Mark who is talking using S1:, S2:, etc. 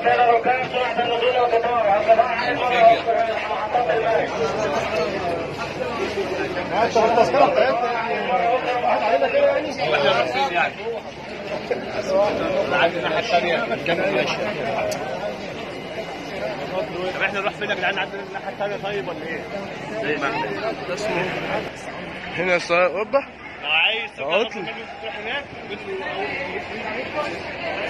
S1: كان ركاب سرعة النزول والقطار القطار عن محطات الماء
S2: التذكره بتاعتنا يعني واحد علينا كده يعني
S3: واحنا نروح فين يعني؟ عند الناحية الثانية طب احنا نروح فين يا جدعان عند الناحية الثانية طيب ولا ايه؟ زي ما احنا اسمه
S2: هنا الصلاة اوبا
S3: لو عايز
S2: عطل.
S3: تروح هناك قلت له